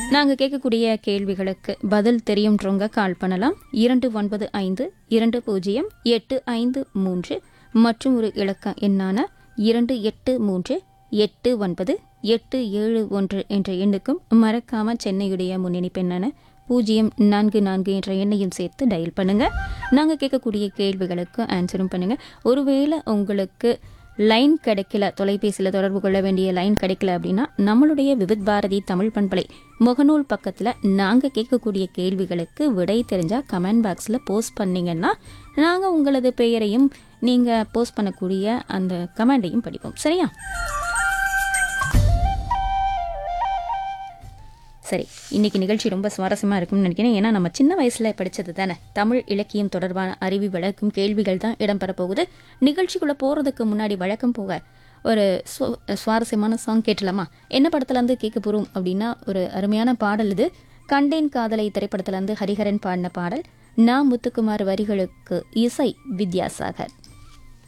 நாங்கள் கேட்கக்கூடிய கேள்விகளுக்கு பதில் தெரியுன்றவங்க கால் பண்ணலாம் இரண்டு ஒன்பது ஐந்து இரண்டு பூஜ்ஜியம் எட்டு ஐந்து மூன்று மற்றும் ஒரு இலக்க எண்ணான இரண்டு எட்டு மூன்று எட்டு ஒன்பது எட்டு ஏழு ஒன்று என்ற எண்ணுக்கும் மறக்காம சென்னையுடைய முன்னணி பெண்ணான பூஜ்ஜியம் நான்கு நான்கு என்ற எண்ணையும் சேர்த்து டயல் பண்ணுங்க நாங்கள் கேட்கக்கூடிய கேள்விகளுக்கு ஆன்சரும் பண்ணுங்க ஒருவேளை உங்களுக்கு லைன் கிடைக்கல தொலைபேசியில் தொடர்பு கொள்ள வேண்டிய லைன் கிடைக்கல அப்படின்னா நம்மளுடைய விவித் பாரதி தமிழ் பண்பலை முகநூல் பக்கத்தில் நாங்கள் கேட்கக்கூடிய கேள்விகளுக்கு விடை தெரிஞ்சால் கமெண்ட் பாக்ஸில் போஸ்ட் பண்ணீங்கன்னா நாங்கள் உங்களது பெயரையும் நீங்கள் போஸ்ட் பண்ணக்கூடிய அந்த கமெண்டையும் படிப்போம் சரியா சரி இன்னைக்கு நிகழ்ச்சி ரொம்ப சுவாரஸ்யமாக இருக்கும்னு நினைக்கிறேன் ஏன்னா நம்ம சின்ன வயசில் படித்தது தானே தமிழ் இலக்கியம் தொடர்பான அறிவு விளக்கும் கேள்விகள் தான் இடம்பெற போகுது நிகழ்ச்சிக்குள்ளே போகிறதுக்கு முன்னாடி வழக்கம் போக ஒரு சு- சுவாரஸ்யமான சாங் கேட்டலாமா என்ன படத்துலேருந்து கேட்க போகிறோம் அப்படின்னா ஒரு அருமையான பாடல் இது கண்டேன் காதலை திரைப்படத்துலேருந்து ஹரிஹரன் பாடின பாடல் நா முத்துக்குமார் வரிகளுக்கு இசை வித்யாசாகர்